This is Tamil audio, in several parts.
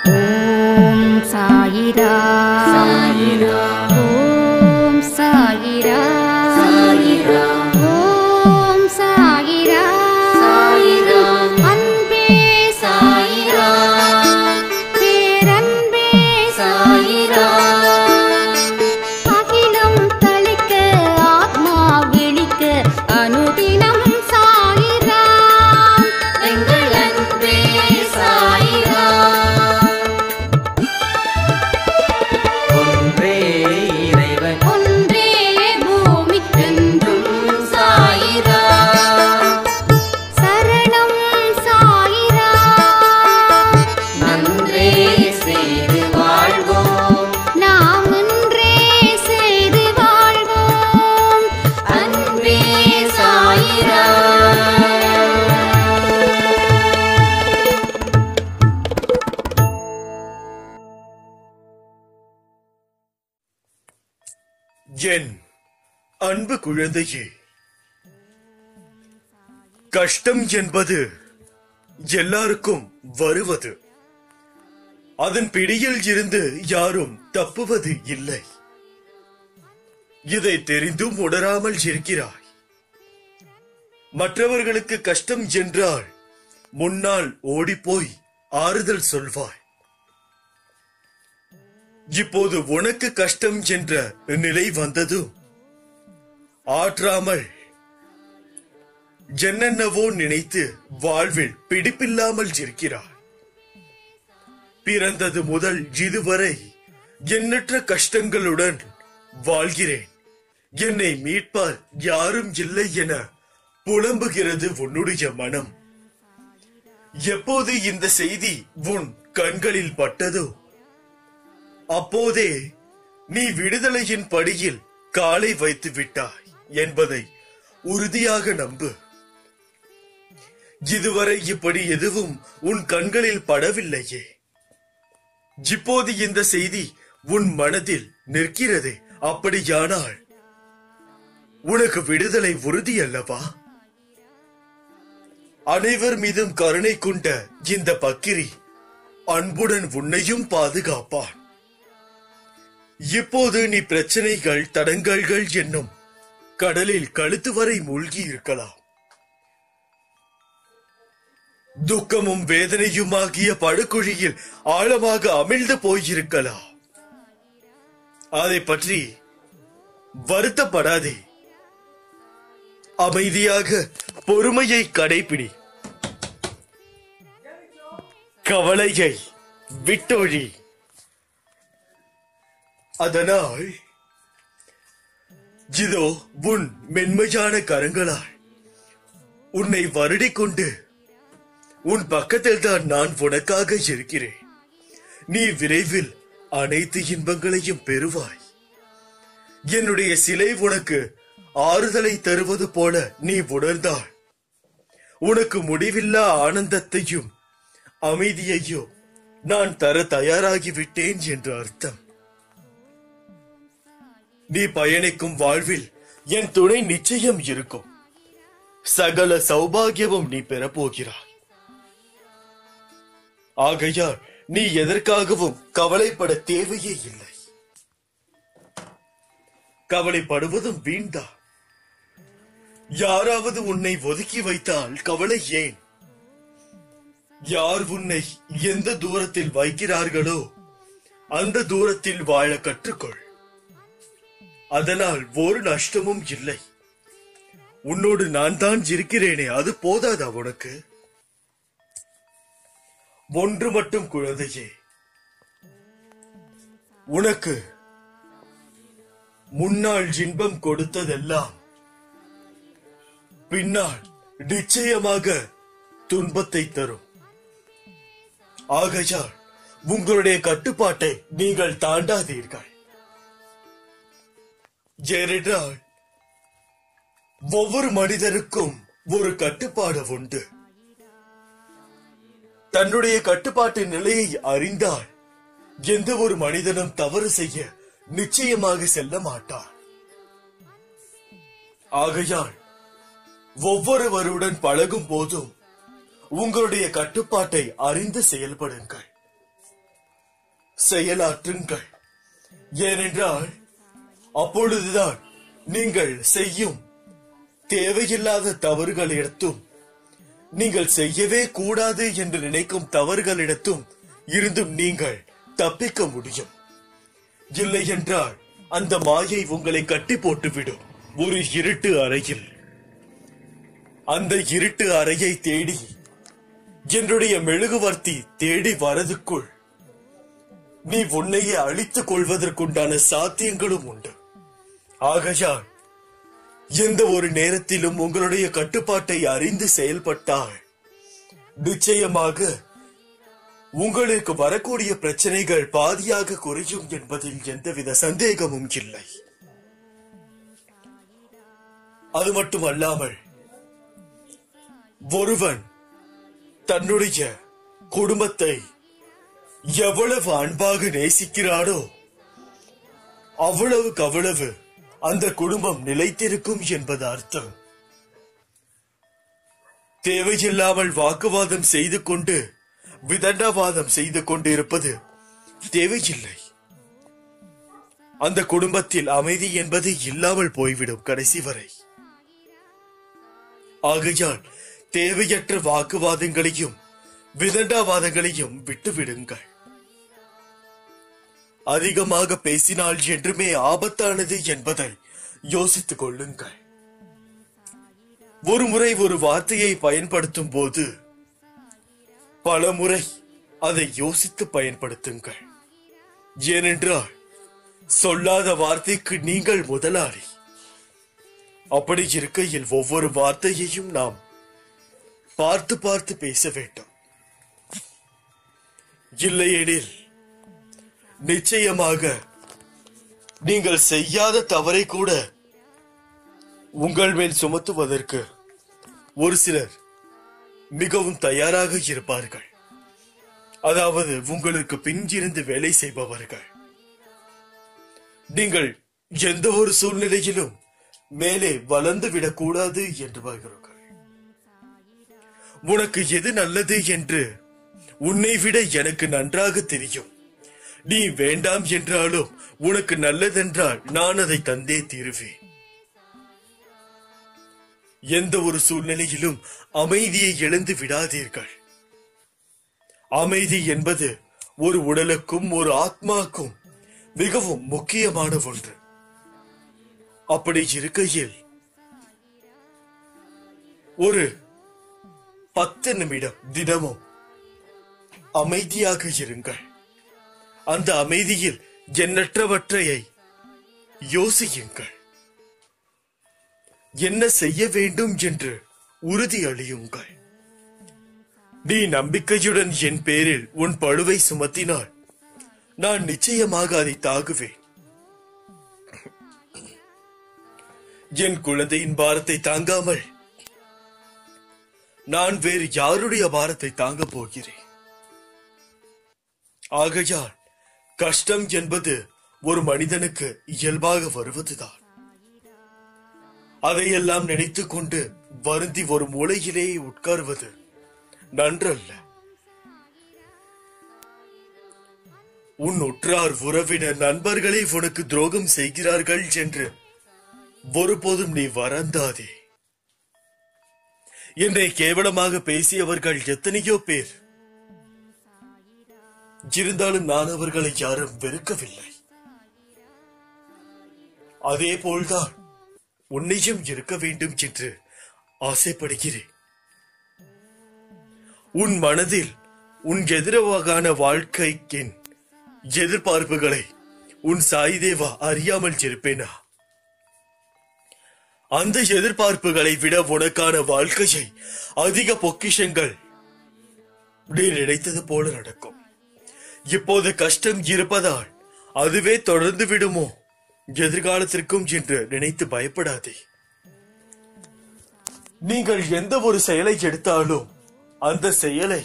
ஓம் சாயிரா சாயிரா ஓம் சாயிரா சாயிரா ஓம் சாயிரா சாயிரா அன்பே சாயிரா பேரன்பே சாயிரா அகிலம் தளிக்க ஆத்மா விழிக்க அனுதினம் சாயிரா எங்கள் அன்பே சாயிரா ஒன்றே இறைவன் ஒன்றே பூமிக்கென்றும் என்றும் சாயிரா சரணம் சாயிரா நன்றே செய்து வாழ்வோம் நாம் ஒன்றே செய்து வாழ்வோம் அன்பே சாயிரா என் அன்பு குழந்தையே கஷ்டம் என்பது எல்லாருக்கும் வருவது அதன் பிடியில் இருந்து யாரும் தப்புவது இல்லை இதை தெரிந்தும் உணராமல் இருக்கிறாய் மற்றவர்களுக்கு கஷ்டம் என்றால் முன்னால் ஓடிப்போய் ஆறுதல் சொல்வாய் இப்போது உனக்கு கஷ்டம் என்ற நிலை வந்ததும் ஆற்றாமல் என்னென்னவோ நினைத்து வாழ்வில் பிடிப்பில்லாமல் இருக்கிறார் பிறந்தது முதல் இதுவரை எண்ணற்ற கஷ்டங்களுடன் வாழ்கிறேன் என்னை மீட்பார் யாரும் இல்லை என புலம்புகிறது உன்னுடைய மனம் எப்போது இந்த செய்தி உன் கண்களில் பட்டதோ அப்போதே நீ விடுதலையின் படியில் காலை வைத்து விட்டாய் என்பதை உறுதியாக நம்பு இதுவரை இப்படி எதுவும் உன் கண்களில் படவில்லையே இப்போது இந்த செய்தி உன் மனதில் நிற்கிறதே அப்படியானால் உனக்கு விடுதலை உறுதி அல்லவா அனைவர் மீதும் கருணை கொண்ட இந்த பக்கிரி அன்புடன் உன்னையும் பாதுகாப்பான் இப்போது நீ பிரச்சனைகள் தடங்கல்கள் என்னும் கடலில் கழுத்து வரை மூழ்கி இருக்கலாம் துக்கமும் வேதனையுமாகிய படுகுழியில் ஆழமாக அமிழ்ந்து போயிருக்கலாம் அதை பற்றி வருத்தப்படாதே அமைதியாக பொறுமையை கடைபிடி கவலையை விட்டொழி அதனால் இதோ உன் மென்மையான கரங்களால் உன்னை வருடிக் கொண்டு உன் பக்கத்தில் தான் நான் உனக்காக இருக்கிறேன் நீ விரைவில் அனைத்து இன்பங்களையும் பெறுவாய் என்னுடைய சிலை உனக்கு ஆறுதலை தருவது போல நீ உணர்ந்தால் உனக்கு முடிவில்லா ஆனந்தத்தையும் அமைதியையும் நான் தர தயாராகிவிட்டேன் என்று அர்த்தம் நீ பயணிக்கும் வாழ்வில் என் துணை நிச்சயம் இருக்கும் சகல சௌபாகியமும் நீ பெறப்போகிறாய் ஆகையால் நீ எதற்காகவும் கவலைப்பட தேவையே இல்லை கவலைப்படுவதும் வீண்தான் யாராவது உன்னை ஒதுக்கி வைத்தால் கவலை ஏன் யார் உன்னை எந்த தூரத்தில் வைக்கிறார்களோ அந்த தூரத்தில் வாழ கற்றுக்கொள் அதனால் ஒரு நஷ்டமும் இல்லை உன்னோடு நான் தான் இருக்கிறேனே அது போதாதா உனக்கு ஒன்று மட்டும் குழந்தையே உனக்கு முன்னாள் இன்பம் கொடுத்ததெல்லாம் பின்னால் நிச்சயமாக துன்பத்தை தரும் ஆகையால் உங்களுடைய கட்டுப்பாட்டை நீங்கள் தாண்டாதீர்கள் ஏனென்றால் ஒவ்வொரு மனிதருக்கும் ஒரு கட்டுப்பாடு உண்டு தன்னுடைய கட்டுப்பாட்டு நிலையை அறிந்தால் எந்த ஒரு மனிதனும் தவறு செய்ய நிச்சயமாக செல்ல மாட்டான் ஆகையால் ஒவ்வொருவருடன் பழகும் போதும் உங்களுடைய கட்டுப்பாட்டை அறிந்து செயல்படுங்கள் செயலாற்றுங்கள் ஏனென்றால் அப்பொழுதுதான் நீங்கள் செய்யும் தேவையில்லாத தவறுகளிடத்தும் நீங்கள் செய்யவே கூடாது என்று நினைக்கும் தவறுகளிடத்தும் இருந்தும் நீங்கள் தப்பிக்க முடியும் இல்லை என்றால் அந்த மாயை உங்களை கட்டி போட்டுவிடும் ஒரு இருட்டு அறையில் அந்த இருட்டு அறையை தேடி என்னுடைய மெழுகுவர்த்தி தேடி வரதுக்குள் நீ உன்னையே அழித்துக் கொள்வதற்குண்டான சாத்தியங்களும் உண்டு ஆகையால் எந்த ஒரு நேரத்திலும் உங்களுடைய கட்டுப்பாட்டை அறிந்து செயல்பட்டால் நிச்சயமாக உங்களுக்கு வரக்கூடிய பிரச்சனைகள் பாதியாக குறையும் என்பதில் எந்தவித சந்தேகமும் இல்லை அது மட்டுமல்லாமல் ஒருவன் தன்னுடைய குடும்பத்தை எவ்வளவு அன்பாக நேசிக்கிறானோ அவ்வளவுக்கு அவ்வளவு அந்த குடும்பம் நிலைத்திருக்கும் என்பது அர்த்தம் தேவையில்லாமல் வாக்குவாதம் செய்து கொண்டு விதண்டாவாதம் செய்து கொண்டு இருப்பது தேவையில்லை அந்த குடும்பத்தில் அமைதி என்பது இல்லாமல் போய்விடும் கடைசி வரை ஆகையால் தேவையற்ற வாக்குவாதங்களையும் விதண்டாவாதங்களையும் விட்டுவிடுங்கள் அதிகமாக பேசினால் என்றுமே ஆபத்தானது என்பதை யோசித்துக் கொள்ளுங்கள் ஒரு முறை ஒரு வார்த்தையை பயன்படுத்தும் போது பல முறை அதை யோசித்து பயன்படுத்துங்கள் ஏனென்றால் சொல்லாத வார்த்தைக்கு நீங்கள் முதலாளி அப்படி இருக்கையில் ஒவ்வொரு வார்த்தையையும் நாம் பார்த்து பார்த்து பேச வேண்டும் இல்லையெனில் நிச்சயமாக நீங்கள் செய்யாத தவறை கூட உங்கள் மேல் சுமத்துவதற்கு ஒரு சிலர் மிகவும் தயாராக இருப்பார்கள் அதாவது உங்களுக்கு பின்னிருந்து வேலை செய்பவர்கள் நீங்கள் எந்த ஒரு சூழ்நிலையிலும் மேலே வளர்ந்து விடக்கூடாது என்று வருகிறார்கள் உனக்கு எது நல்லது என்று உன்னை விட எனக்கு நன்றாக தெரியும் நீ வேண்டாம் என்றாலும் உனக்கு நல்லதென்றால் நான் அதை தந்தே தீருவேன் எந்த ஒரு சூழ்நிலையிலும் அமைதியை இழந்து விடாதீர்கள் அமைதி என்பது ஒரு உடலுக்கும் ஒரு ஆத்மாக்கும் மிகவும் முக்கியமான ஒன்று அப்படி இருக்கையில் ஒரு பத்து நிமிடம் தினமும் அமைதியாக இருங்கள் அந்த அமைதியில் எண்ணற்றவற்றையை யோசியுங்கள் என்ன செய்ய வேண்டும் என்று உறுதி அளியுங்கள் நீ நம்பிக்கையுடன் என் பேரில் உன் பழுவை சுமத்தினால் நான் நிச்சயமாக அதை தாங்குவேன் என் குழந்தையின் பாரத்தை தாங்காமல் நான் வேறு யாருடைய பாரத்தை தாங்கப் போகிறேன் ஆகையால் கஷ்டம் என்பது ஒரு மனிதனுக்கு இயல்பாக வருவதுதான் அதையெல்லாம் நினைத்துக் கொண்டு வருந்தி ஒரு மூலையிலேயே உட்காருவது நன்றல்ல உன் உற்றார் உறவினர் நண்பர்களே உனக்கு துரோகம் செய்கிறார்கள் என்று ஒருபோதும் நீ வரந்தாதே என்னை கேவலமாக பேசியவர்கள் எத்தனையோ பேர் இருந்தாலும் நான் அவர்களை யாரும் வெறுக்கவில்லை அதே போல்தான் உன்னையும் இருக்க வேண்டும் என்று ஆசைப்படுகிறேன் உன் மனதில் உன் எதிரவாகான வாழ்க்கைக்கின் எதிர்பார்ப்புகளை உன் சாய்தேவா அறியாமல் இருப்பேனா அந்த எதிர்பார்ப்புகளை விட உனக்கான வாழ்க்கையை அதிக பொக்கிஷங்கள் நீ நினைத்தது போல நடக்கும் இப்போது கஷ்டம் இருப்பதால் அதுவே தொடர்ந்து விடுமோ எதிர்காலத்திற்கும் என்று நினைத்து பயப்படாதே நீங்கள் எந்த ஒரு செயலை எடுத்தாலும் அந்த செயலை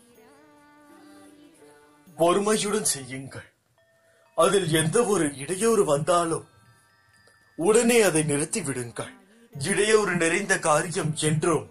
பொறுமையுடன் செய்யுங்கள் அதில் எந்த ஒரு இடையூறு வந்தாலும் உடனே அதை நிறுத்தி விடுங்கள் இடையூறு நிறைந்த காரியம் என்றும்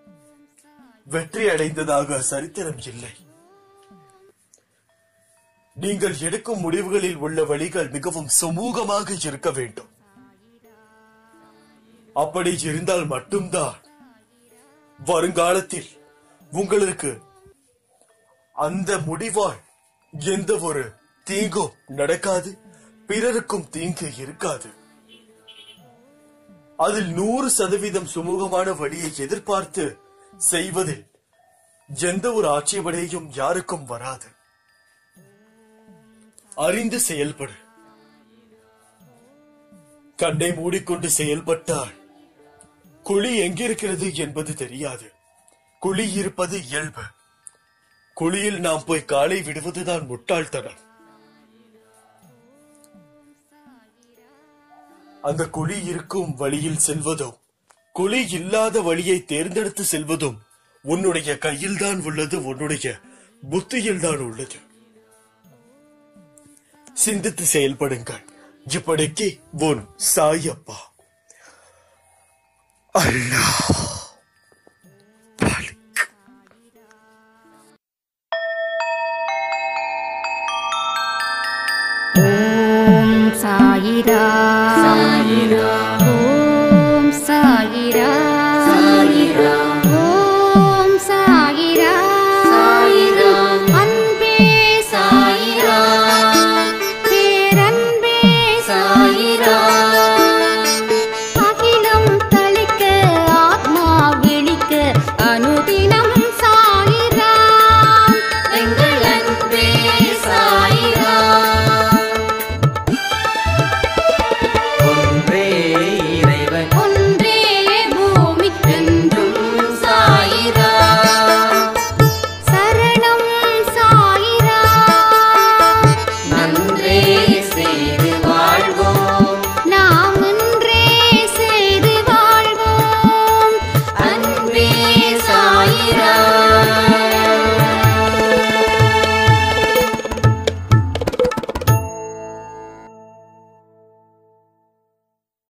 வெற்றி அடைந்ததாக சரித்திரம் இல்லை நீங்கள் எடுக்கும் முடிவுகளில் உள்ள வழிகள் மிகவும் சுமூகமாக இருக்க வேண்டும் அப்படி இருந்தால் மட்டும்தான் வருங்காலத்தில் உங்களுக்கு அந்த முடிவால் எந்த ஒரு தீங்கும் நடக்காது பிறருக்கும் தீங்கு இருக்காது அதில் நூறு சதவீதம் சுமூகமான வழியை எதிர்பார்த்து செய்வதில் எந்த ஒரு ஆட்சேபனையும் யாருக்கும் வராது அறிந்து செயல்படு கண்ணை மூடிக்கொண்டு செயல்பட்டால் குழி எங்கிருக்கிறது என்பது தெரியாது குழி இருப்பது இயல்பு குழியில் நாம் போய் காலை விடுவதுதான் முட்டாள்தனம் அந்த குழி இருக்கும் வழியில் செல்வதும் குழி இல்லாத வழியை தேர்ந்தெடுத்து செல்வதும் உன்னுடைய கையில்தான் உள்ளது உன்னுடைய புத்தியில்தான் உள்ளது சிந்தித்து செயல்படுங்கள் இப்படிக்கு உன் சாயப்பா அல்லாஹ் பாலிக். ஓம் சாயிரா